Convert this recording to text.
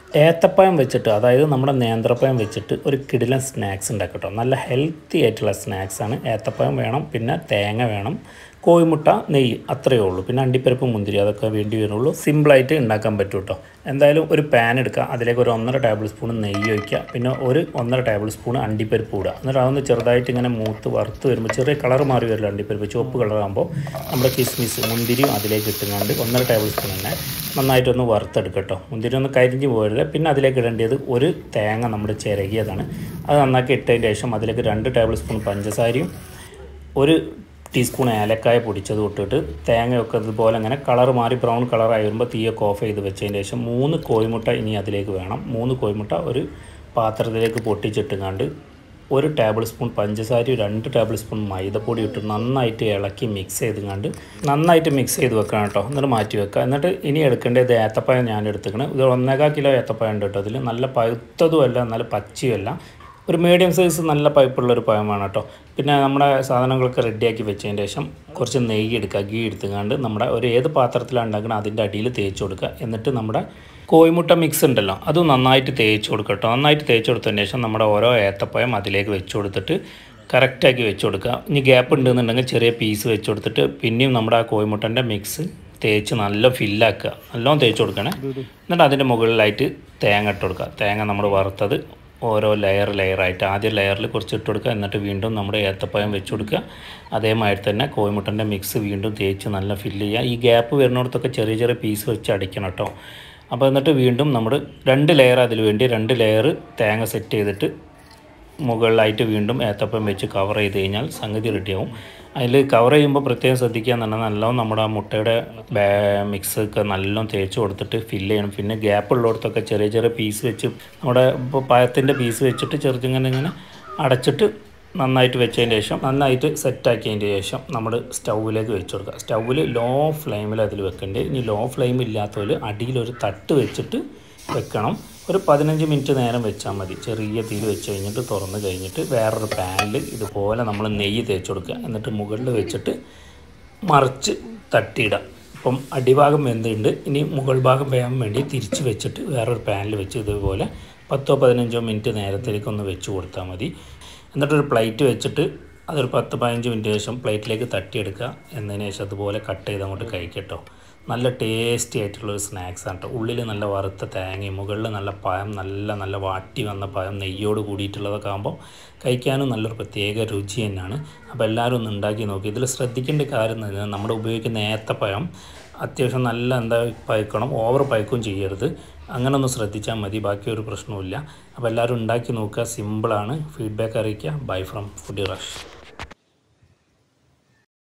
ഏത്തപ്പഴം വെച്ചിട്ട് അതായത് നമ്മുടെ നേന്ത്രപ്പഴം വെച്ചിട്ട് ഒരു കിടിലൻ സ്നാക്സ് ഉണ്ടാക്കട്ടോ നല്ല ഹെൽത്തി ആയിട്ടുള്ള സ്നാക്സാണ് ഏത്തപ്പഴം വേണം പിന്നെ തേങ്ങ വേണം കോഴിമുട്ട നെയ്യ് അത്രയേ ഉള്ളൂ പിന്നെ അണ്ടിപ്പരിപ്പ് മുന്തിരി അതൊക്കെ വേണ്ടി വരുള്ളൂ സിമ്പിളായിട്ട് ഉണ്ടാക്കാൻ പറ്റും കേട്ടോ എന്തായാലും ഒരു പാൻ എടുക്കുക അതിലേക്ക് ഒരു ഒന്നര ടേബിൾ സ്പൂൺ നെയ്യ് ഒഴിക്കുക പിന്നെ ഒരു ഒന്നര ടേബിൾ സ്പൂൺ അണ്ടിപ്പരിപ്പ് ഇടുക എന്നിട്ട് അതൊന്ന് ചെറുതായിട്ട് ഇങ്ങനെ മൂത്ത് വറുത്ത് വരുമ്പോൾ ചെറിയ കളർ മാറി വരില്ല അണ്ടിപ്പരിപ്പ് ചുവപ്പ് കളറാകുമ്പോൾ നമ്മുടെ കിസ്മിസ് മുന്തിരിയും അതിലേക്ക് ഇട്ടുകൊണ്ട് ഒന്നര ടേബിൾ സ്പൂൺ തന്നെ നന്നായിട്ടൊന്ന് വറുത്തെടുക്കട്ടോ മുന്തിരി ഒന്ന് കരിഞ്ഞ് പോകരുത് പിന്നെ അതിലേക്ക് ഇടേണ്ടത് ഒരു തേങ്ങ നമ്മുടെ ചിരകിയതാണ് അത് നന്നാക്കി ഇട്ടതിന് ശേഷം അതിലേക്ക് രണ്ട് ടേബിൾ സ്പൂൺ പഞ്ചസാരയും ഒരു ടീസ്പൂൺ ഏലക്കായ പൊടിച്ചത് ഇട്ടിട്ട് തേങ്ങയൊക്കെ ഇതുപോലെ അങ്ങനെ കളർ മാറി ബ്രൗൺ കളറായി വരുമ്പോൾ തീയൊക്കെ ഓഫ് ചെയ്ത് വെച്ചതിന് ശേഷം മൂന്ന് കോഴിമുട്ട ഇനി അതിലേക്ക് വേണം മൂന്ന് കോഴിമുട്ട ഒരു പാത്രത്തിലേക്ക് പൊട്ടിച്ചിട്ടുങ്ങാണ്ട് ഒരു ടേബിൾ സ്പൂൺ പഞ്ചസാരയും രണ്ട് ടേബിൾ സ്പൂൺ മൈദപ്പൊടി ഇട്ട് നന്നായിട്ട് ഇളക്കി മിക്സ് ചെയ്തുകൊണ്ട് നന്നായിട്ട് മിക്സ് ചെയ്ത് വെക്കണം കേട്ടോ എന്നിട്ട് മാറ്റി വെക്കുക എന്നിട്ട് ഇനി എടുക്കേണ്ടത് ഏത്തപ്പഴം ഞാൻ എടുത്തിക്കണം ഇത് ഒന്നേകാൽ കിലോ ഏത്തപ്പഴം ഉണ്ട് കേട്ടോ അതിൽ നല്ല പഴുത്തതുമല്ല നല്ല പച്ചയുമല്ല ഒരു മീഡിയം സൈസ് നല്ല പൈപ്പുള്ള ഒരു പഴമാണ് കേട്ടോ പിന്നെ നമ്മുടെ സാധനങ്ങളൊക്കെ റെഡിയാക്കി വെച്ചതിന് ശേഷം കുറച്ച് നെയ്യ് എടുക്കുക ഗീ എടുത്തുകൊണ്ട് നമ്മുടെ ഒരു ഏത് പാത്രത്തിലാണ് ഉണ്ടാക്കുന്നത് അതിൻ്റെ അടിയിൽ തേച്ച് കൊടുക്കുക എന്നിട്ട് നമ്മുടെ കോഴിമുട്ട മിക്സ് ഉണ്ടല്ലോ അത് നന്നായിട്ട് തേച്ച് കൊടുക്കുക കേട്ടോ നന്നായിട്ട് തേച്ച് കൊടുത്തതിന് ശേഷം നമ്മുടെ ഓരോ ഏത്തപ്പഴം അതിലേക്ക് വെച്ച് കൊടുത്തിട്ട് കറക്റ്റാക്കി വെച്ച് കൊടുക്കുക ഇനി ഗ്യാപ്പ് ഉണ്ടെന്നുണ്ടെങ്കിൽ ചെറിയ പീസ് വെച്ച് കൊടുത്തിട്ട് പിന്നെയും നമ്മുടെ ആ കോഴിമുട്ടൻ്റെ മിക്സ് തേച്ച് നല്ല ഫില്ലാക്കുക നല്ലോണം തേച്ച് കൊടുക്കണേ എന്നിട്ട് അതിൻ്റെ മുകളിലായിട്ട് തേങ്ങ ഇട്ട് കൊടുക്കുക തേങ്ങ നമ്മൾ വറുത്തത് ഓരോ ലെയർ ലെയറായിട്ട് ആദ്യം ലെയറിൽ കുറച്ച് ഇട്ട് കൊടുക്കുക എന്നിട്ട് വീണ്ടും നമ്മുടെ ഏത്തപ്പഴം വെച്ച് കൊടുക്കുക അതേമാതിരി തന്നെ കോഴിമുട്ടൻ്റെ മിക്സ് വീണ്ടും തേച്ച് നല്ല ഫില്ല് ചെയ്യുക ഈ ഗ്യാപ്പ് വരുന്നിടത്തൊക്കെ ചെറിയ ചെറിയ പീസ് വെച്ച് അടിക്കണം കേട്ടോ അപ്പോൾ എന്നിട്ട് വീണ്ടും നമ്മൾ രണ്ട് ലെയർ അതിൽ വേണ്ടി രണ്ട് ലെയർ തേങ്ങ സെറ്റ് ചെയ്തിട്ട് മുകളിലായിട്ട് വീണ്ടും ഏത്തപ്പം വെച്ച് കവർ ചെയ്ത് കഴിഞ്ഞാൽ സംഗതി റെഡിയാവും അതിൽ കവർ ചെയ്യുമ്പോൾ പ്രത്യേകം ശ്രദ്ധിക്കുക എന്ന് പറഞ്ഞാൽ നല്ലോണം നമ്മുടെ ആ മുട്ടയുടെ മിക്സ് ഒക്കെ നല്ലോണം തേച്ച് കൊടുത്തിട്ട് ഫില്ല് ചെയ്യണം പിന്നെ ഗ്യാപ്പ് ഉള്ളിടത്തൊക്കെ ചെറിയ ചെറിയ പീസ് വെച്ച് നമ്മുടെ ഇപ്പോൾ പഴത്തിൻ്റെ പീസ് വെച്ചിട്ട് ചെറുതിങ്ങനെ ഇങ്ങനെ അടച്ചിട്ട് നന്നായിട്ട് വെച്ചതിന് ശേഷം നന്നായിട്ട് സെറ്റാക്കിയതിന് ശേഷം നമ്മൾ സ്റ്റൗവിലേക്ക് വെച്ച് കൊടുക്കുക സ്റ്റൗവിൽ ലോ ഫ്ലെയിമിൽ അതിൽ വെക്കേണ്ടത് ഇനി ലോ ഫ്ലെയിം ഇല്ലാത്തവർ അടിയിലൊരു തട്ട് വെച്ചിട്ട് വെക്കണം ഒരു പതിനഞ്ച് മിനിറ്റ് നേരം വെച്ചാൽ മതി ചെറിയ തീയിൽ വെച്ച് കഴിഞ്ഞിട്ട് തുറന്ന് കഴിഞ്ഞിട്ട് വേറൊരു പാനിൽ ഇതുപോലെ നമ്മൾ നെയ്യ് തേച്ച് കൊടുക്കുക എന്നിട്ട് മുകളിൽ വെച്ചിട്ട് മറിച്ച് തട്ടിയിടുക അപ്പം അടിഭാഗം വെന്തുണ്ട് ഇനി മുകൾ ഭാഗം വേകാൻ വേണ്ടി തിരിച്ച് വെച്ചിട്ട് വേറൊരു പാനിൽ വെച്ച് ഇതുപോലെ പത്തോ പതിനഞ്ചോ മിനിറ്റ് നേരത്തേക്ക് ഒന്ന് വെച്ച് കൊടുത്താൽ മതി എന്നിട്ടൊരു പ്ലേറ്റ് വെച്ചിട്ട് അതൊരു പത്ത് പതിനഞ്ച് മിനിറ്റ് ശേഷം പ്ലേറ്റിലേക്ക് തട്ടിയെടുക്കുക എന്നതിന് ശേഷം അതുപോലെ കട്ട് ചെയ്ത് അങ്ങോട്ട് കഴിക്കട്ടോ നല്ല ടേസ്റ്റി ആയിട്ടുള്ളൊരു സ്നാക്സ് ആണ് കേട്ടോ ഉള്ളിൽ നല്ല വറുത്ത തേങ്ങയും മുകളിൽ നല്ല പഴം നല്ല നല്ല വാട്ടി വന്ന പഴം നെയ്യോട് കൂടിയിട്ടുള്ളതൊക്കെ ആകുമ്പോൾ കഴിക്കാനും നല്ലൊരു പ്രത്യേക രുചി തന്നെയാണ് അപ്പോൾ എല്ലാവരും ഒന്ന് ഉണ്ടാക്കി നോക്കി ഇതിൽ ശ്രദ്ധിക്കേണ്ട കാര്യം എന്ന് പറഞ്ഞാൽ നമ്മുടെ ഉപയോഗിക്കുന്ന ഏത്തപ്പഴം അത്യാവശ്യം നല്ല എന്താ പഴുക്കണം ഓവർ പഴുക്കുകയും ചെയ്യരുത് അങ്ങനെ ഒന്ന് ശ്രദ്ധിച്ചാൽ മതി ബാക്കി ഒരു പ്രശ്നവുമില്ല അപ്പോൾ എല്ലാവരും ഉണ്ടാക്കി നോക്കുക സിമ്പിളാണ് ഫീഡ്ബാക്ക് അറിയിക്കുക ബൈ ഫ്രം ഫുഡി റഷ്